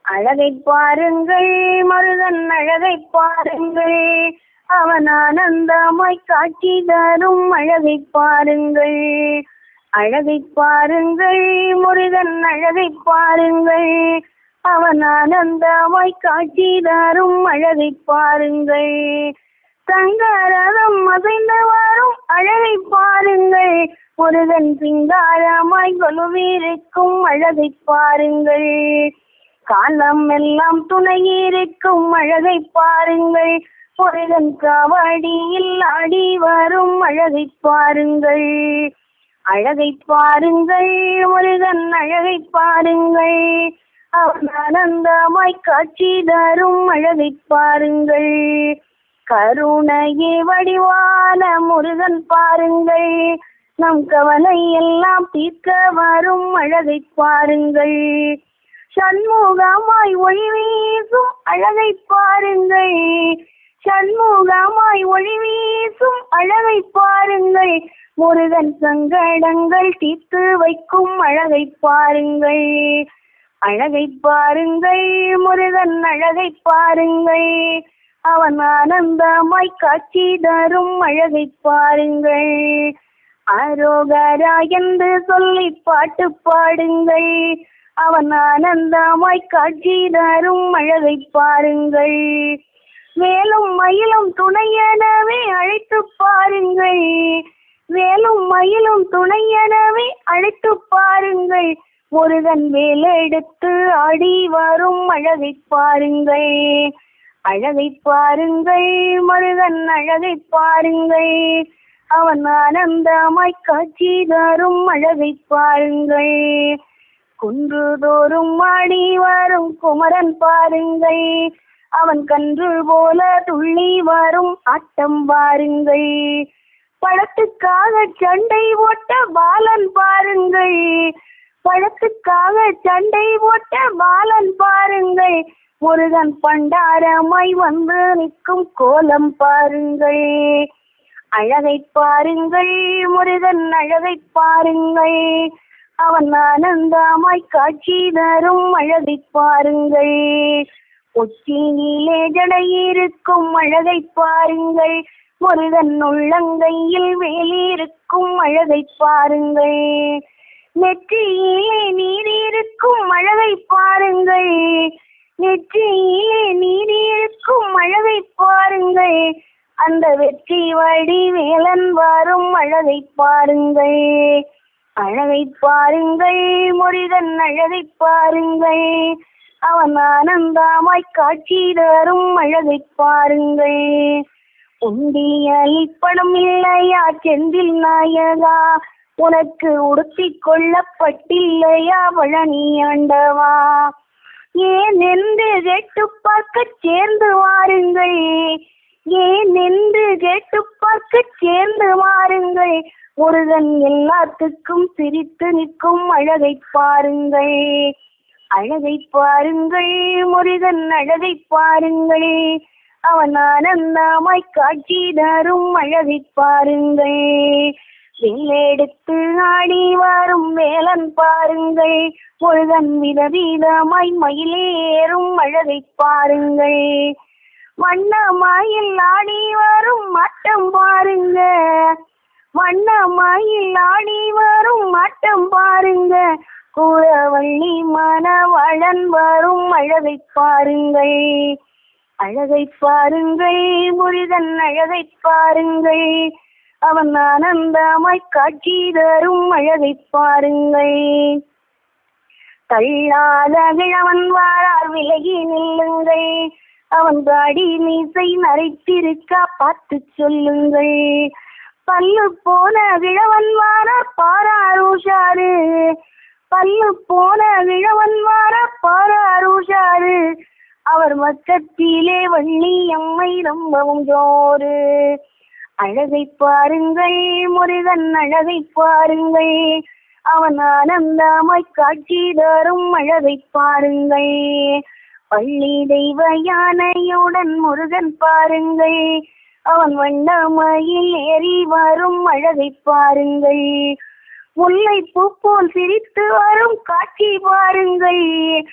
அழகை பாருங்கள் மருதன் அழகை பாருங்கள் அவன் ஆனந்தமாய் காட்சி தரும் அழகை பாருங்கள் அழகை பாருங்கள் முருகன் அழகை பாருங்கள் அவன் ஆனந்தமாய் காட்சி தரும் அழகை பாருங்கள் தங்கரதம் அசைந்து வரும் அழகை பாருங்கள் முருகன் சிங்காரமாய் கொலுவிருக்கும் அழகை பாருங்கள் காலம் எல்லாம் துணையிருக்கும் அழகை பாருங்கள் முருகன் காவடியில் ஆடி வரும் அழகை பாருங்கள் அழகை பாருங்கள் முருகன் அழகை பாருங்கள் அவன் ஆனந்தமாய் காட்சி தரும் அழகை பாருங்கள் கருணையே வடிவான முருகன் பாருங்கள் நம் கவலை எல்லாம் தீர்க்க வரும் அழகை பாருங்கள் சண்முகமாய் ஒளி வீசும் அழகை பாருங்கள் சண்முகமாய் ஒளி வீசும் அழகை பாருங்கள் முருகன் சங்கடங்கள் தீர்த்து வைக்கும் அழகை பாருங்கள் அழகை பாருங்கள் முருகன் அழகை பாருங்கள் அவன் ஆனந்தமாய் காட்சி தரும் அழகை பாருங்கள் அரோகரா என்று சொல்லி பாட்டு பாடுங்கள் அவன் ஆனந்தமாய் காட்சி தரும் அழகை பாருங்கள் வேலும் மயிலும் துணையெனவே அழைத்து பாருங்கள் வேலும் மயிலும் துணையெனவே அழைத்து பாருங்கள் முருகன் வேலெடுத்து ஆடி வரும் அழகை பாருங்கள் அழகை பாருங்கள் முருகன் அழகை பாருங்கள் அவன் ஆனந்தமாய் காட்சி தரும் அழகை பாருங்கள் குன்றுதோறும் ஆடி வரும் குமரன் பாருங்கள் அவன் கன்று போல துள்ளி வரும் ஆட்டம் பாருங்கள் பழத்துக்காக சண்டை போட்ட பாலன் பாருங்கள் பழத்துக்காக சண்டை போட்ட பாலன் பாருங்கள் முருகன் பண்டாரமாய் வந்து நிற்கும் கோலம் பாருங்கள் அழகை பாருங்கள் முருகன் அழகை பாருங்கள் அவன் ஆனந்தமாய் காட்சி தரும் அழகை பாருங்கள் உச்சியிலே ஜடையிருக்கும் அழகை பாருங்கள் முருகன் உள்ளங்கையில் வேலியிருக்கும் அழகை பாருங்கள் நெற்றியிலே நீர் இருக்கும் அழகை பாருங்கள் நெற்றியிலே நீர் இருக்கும் அழகை பாருங்கள் அந்த வெற்றி வடி வேலன் வரும் அழகை பாருங்கள் அழகை பாருங்கள் முருகன் அழகை பாருங்கள் அவன் ஆனந்தமாய் காட்சி தரும் அழகை பாருங்கள் உண்டியலில் பணம் இல்லையா செந்தில் நாயகா உனக்கு உடுத்திக் கொள்ளப்பட்டில்லையா பழனி ஆண்டவா ஏன் என்று கேட்டு பார்க்க சேர்ந்து வாருங்கள் ஏன் என்று கேட்டு பார்க்க சேர்ந்து வாருங்கள் முருகன் எல்லாத்துக்கும் சிரித்து நிற்கும் அழகை பாருங்கள் அழகை பாருங்கள் முருகன் அழகை பாருங்கள் அவன் ஆனந்தமாய் காட்சி தரும் அழகை பாருங்கள் வில்லெடுத்து ஆடி வரும் வேலன் பாருங்கள் முருகன் விதவிதமாய் மயிலேறும் அழகை பாருங்கள் வண்ணமாயில் ஆடி வரும் ஆட்டம் பாருங்க வண்ணமாயில் ஆடி வரும் ஆட்டம் பாருங்க கூறவள்ளி மணவழன் வரும் அழகை பாருங்கள் அழகை பாருங்கள் முருகன் அழகை பாருங்கள் அவன் ஆனந்தமாய் காட்சி தரும் அழகை பாருங்கள் தள்ளாத கிழவன் வாரார் விலகி நில்லுங்கள் அவன் தாடி மீசை நரைத்திருக்க பார்த்து சொல்லுங்கள் பல்லு போன கிழவன் வாரார் பாரார் உஷாரு பல்லு போன கிழவன் வாரார் பாரார் உஷாரு அவர் பக்கத்திலே வள்ளி அம்மை ரொம்பவும் ஜோறு அழகை பாருங்கள் முருகன் அழகை பாருங்கள் அவன் ஆனந்தமாய் காட்சி தரும் அழகை பாருங்கள் பள்ளி தெய்வ யானையுடன் முருகன் பாருங்கள் அவன் வண்ணமயில் ஏறி வரும் அழகை பாருங்கள் முல்லை பூ போல் சிரித்து வரும் காட்சி பாருங்கள்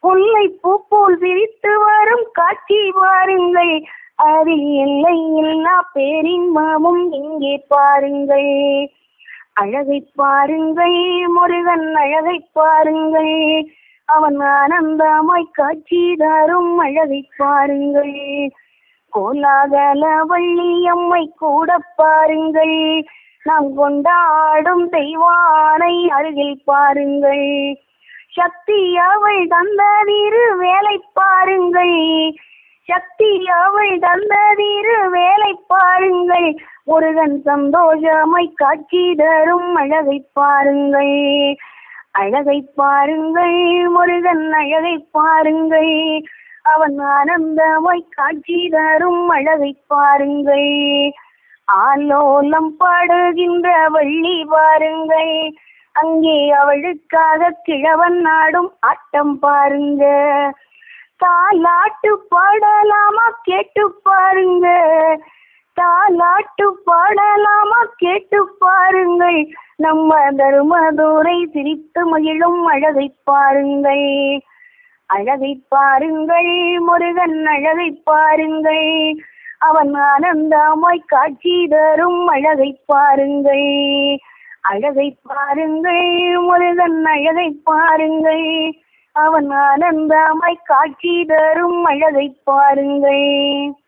முல்லை பூ போல் விரித்து வரும் காட்சி பாருங்கள் அதில் எல்லை இல்லா பேரின்பமும் இங்கே பாருங்கள் அழகை பாருங்கள் முருகன் அழகை பாருங்கள் அவன் ஆனந்தமாய் காட்சி தரும் அழகை பாருங்கள் கோலாகல வள்ளியம்மை கூட பாருங்கள் நாம் கொண்டாடும் தெய்வானை அருகில் பாருங்கள் சக்தி அவள் தந்ததிரு வேலை பாருங்கள் சக்தி அவள் தந்ததிரு வேலை பாருங்கள் முருகன் சந்தோஷமாய் காட்சி தரும் அழகை பாருங்கள் அழகை பாருங்கள் முருகன் அழகை பாருங்கள் அவன் ஆனந்தமாய் காட்சி தரும் அழகை பாருங்கள் ஆலோலம் பாடுகின்ற வள்ளி பாருங்கள் அங்கே அவளுக்காக கிழவன் நாடும் ஆட்டம் பாருங்க தாலாட்டு பாடலாமா கேட்டு பாருங்க தாலாட்டு பாடலாமா கேட்டு பாருங்கள் நம்ம தருமதுரை சிரித்து மகிழும் அழகை பாருங்கள் அழகை பாருங்கள் முருகன் அழகை பாருங்கள் அவன் ஆனந்தமாய் காட்சி தரும் அழகை பாருங்கள் அழகை பாருங்கள் முருகன் அழகை பாருங்கள் அவன் ஆனந்தமாய் காட்சி தரும் அழகை பாருங்கள்